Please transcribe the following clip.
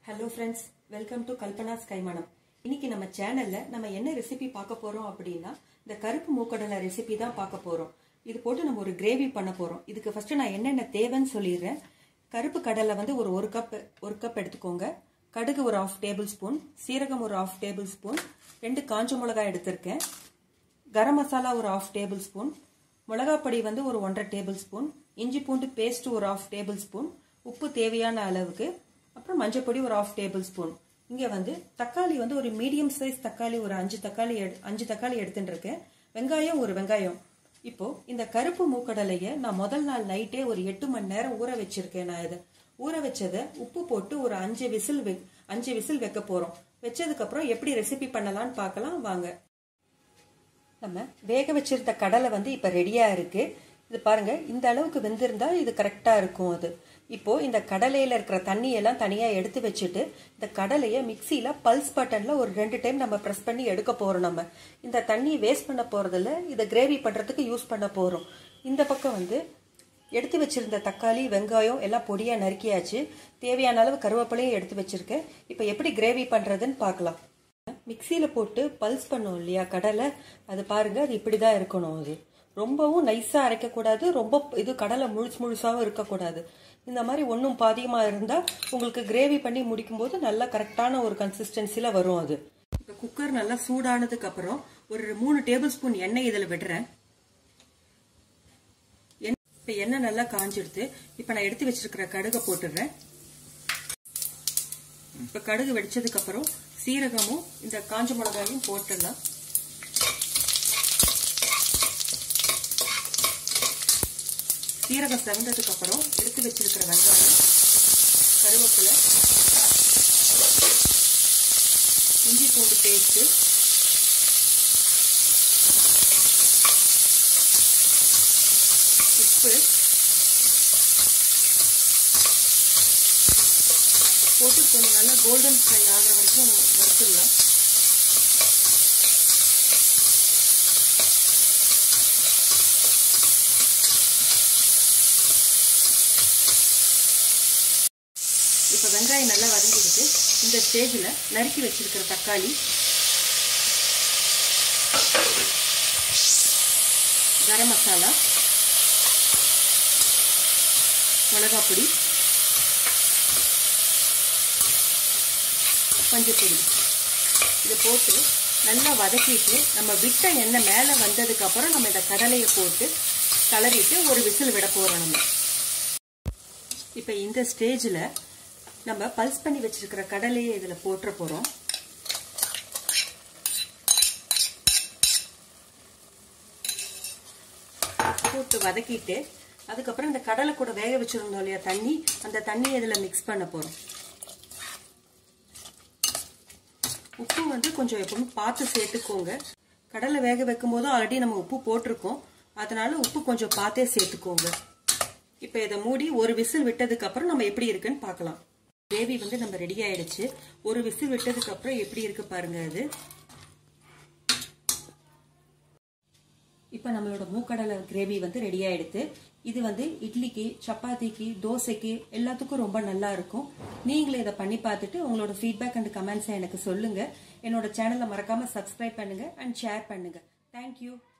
hello friends welcome to Kalpana's Kaimanam இன்னைக்கு நம்ம சேனல்ல நம்ம என்ன ரெசிபி பார்க்க போறோம் அப்படின்னா இந்த கருப்பு மூக்கடலை ரெசிபி தான் பார்க்க போறோம் இது போட்டு நம்ம ஒரு கிரேவி பண்ண போறோம் இதுக்கு ஃபர்ஸ்ட் நான் என்னென்ன தேவைன்னு சொல்லிடுறேன் கருப்பு கடலை வந்து ஒரு ஒரு கப் ஒரு கப் எடுத்துக்கோங்க கடுகு ஒரு ஆஃப் டேபிள் ஸ்பூன் சீரகம் ஒரு ஆஃப் டேபிள் ஸ்பூன் ரெண்டு காஞ்ச மிளகாய் எடுத்திருக்கேன் கரம் மசாலா ஒரு ஆஃப் டேபிள் ஸ்பூன் மிளகாப்பொடி வந்து ஒரு ஒன்றரை டேபிள் ஸ்பூன் இஞ்சி பூண்டு பேஸ்ட் ஒரு ஆஃப் டேபிள் ஸ்பூன் உப்பு தேவையான அளவுக்கு அப்புறம் மஞ்சப்பொடி ஒரு ஆஃப் டேபிள் ஸ்பூன் இங்கே வந்து தக்காளி வந்து ஒரு மீடியம் சைஸ் தக்காளி ஒரு அஞ்சு தக்காளி அஞ்சு தக்காளி எடுத்துட்டு இருக்கேன் வெங்காயம் ஒரு வெங்காயம் இப்போ இந்த கருப்பு மூக்கடலையை நான் முதல் நாள் நைட்டே ஒரு எட்டு மணி நேரம் ஊற வச்சிருக்கேன் நான் இதை ஊற வச்சதை உப்பு போட்டு ஒரு அஞ்சு விசில் அஞ்சு விசில் வைக்க போறோம் வச்சதுக்கு அப்புறம் எப்படி ரெசிபி பண்ணலாம்னு பார்க்கலாம் வாங்க நம்ம வேக வச்சிருந்த கடலை வந்து இப்போ ரெடியாக இருக்கு இது பாருங்க இந்த அளவுக்கு வெந்திருந்தா இது கரெக்டாக இருக்கும் அது இப்போ இந்த கடலையில இருக்கிற தண்ணியெல்லாம் தனியாக எடுத்து வச்சுட்டு இந்த கடலையை மிக்சியில பல்ஸ் பட்டன்ல ஒரு ரெண்டு டைம் நம்ம ப்ரெஸ் பண்ணி எடுக்க போறோம் நம்ம இந்த தண்ணியை வேஸ்ட் பண்ண போறதில்ல இதை கிரேவி பண்றதுக்கு யூஸ் பண்ண போறோம் இந்த பக்கம் வந்து எடுத்து வச்சிருந்த தக்காளி வெங்காயம் எல்லாம் பொடியா நறுக்கியாச்சு தேவையான அளவு கருவேப்பிலையும் எடுத்து வச்சிருக்கேன் இப்போ எப்படி கிரேவி பண்றதுன்னு பார்க்கலாம் மிக்சியில் போட்டு பல்ஸ் பண்ணோம் இல்லையா கடலை அது பாருங்க அது இப்படி தான் இருக்கணும் அது ரொம்பவும் நைஸாக அரைக்கக்கூடாது ரொம்ப இது கடலை முழுசு முழுசாகவும் இருக்கக்கூடாது இந்த மாதிரி ஒன்றும் பாதியமாக இருந்தால் உங்களுக்கு கிரேவி பண்ணி முடிக்கும்போது நல்லா கரெக்டான ஒரு கன்சிஸ்டன்சியில் வரும் அது இப்போ குக்கர் நல்லா சூடானதுக்கு அப்புறம் ஒரு மூணு டேபிள் ஸ்பூன் எண்ணெய் இதில் விடுறேன் இப்போ எண்ணெய் நல்லா காஞ்சிடுது இப்போ நான் எடுத்து வச்சிருக்கிற கடுகை போட்டுடுறேன் இப்போ கடுகு வெடிச்சதுக்கு அப்புறம் சீரகமும் இந்த காஞ்ச மிளகாயும் போட்டுடலாம் சீரகம் செவந்ததுக்கு அப்புறம் எடுத்து வச்சிருக்கிற வெங்காயம் கருவேப்பிலை இஞ்சி பூண்டு பேஸ்ட் உப்பு போட்டு கொஞ்சம் நல்லா கோல்டன் ஃப்ரை ஆகிற வரைக்கும் வறுத்துடலாம் இப்போ வெங்காயம் நல்லா வதங்கிடுது இந்த ஸ்டேஜில் நறுக்கி வச்சிருக்கிற தக்காளி கரம் மசாலா மிளகாப்பொடி மஞ்சப்பொடி இதை போட்டு நல்லா வதக்கிட்டு நம்ம விட்ட எண்ணெய் மேலே வந்ததுக்கு அப்புறம் நம்ம இந்த கடலையை போட்டு கலரிட்டு ஒரு விசில் விட போகிறோம் நம்ம இப்போ இந்த ஸ்டேஜில் நம்ம பல்ஸ் பண்ணி வச்சிருக்கிற கடலையை இதில் போட்டுற போகிறோம் போட்டு வதக்கிட்டு அதுக்கப்புறம் இந்த கடலை கூட வேக வச்சிருந்தோம் இல்லையா தண்ணி அந்த தண்ணியை இதில் மிக்ஸ் பண்ண போகிறோம் உப்பு வந்து கொஞ்சம் எப்பவும் பார்த்து சேர்த்துக்கோங்க கடலை வேக வைக்கும் போது ஆல்ரெடி நம்ம உப்பு போட்டிருக்கோம் அதனால உப்பு கொஞ்சம் பார்த்தே சேர்த்துக்கோங்க இப்போ இதை மூடி ஒரு விசில் விட்டதுக்கு அப்புறம் நம்ம எப்படி இருக்குன்னு பார்க்கலாம் கிரேவி வந்து நம்ம ரெடி ஆயிடுச்சு ஒரு விசில் விட்டதுக்கு அப்புறம் எப்படி இருக்கு பாருங்க அது இப்போ நம்மளோட மூக்கடலை கிரேவி வந்து ரெடி ஆயிடுது இது வந்து இட்லிக்கு சப்பாத்திக்கு தோசைக்கு எல்லாத்துக்கும் ரொம்ப நல்லா இருக்கும் நீங்களே இதை பண்ணி பார்த்துட்டு உங்களோட ஃபீட்பேக் அண்ட் கமெண்ட்ஸை எனக்கு சொல்லுங்க என்னோட சேனலை மறக்காம சப்ஸ்கிரைப் பண்ணுங்க அண்ட் ஷேர் பண்ணுங்க தேங்க்யூ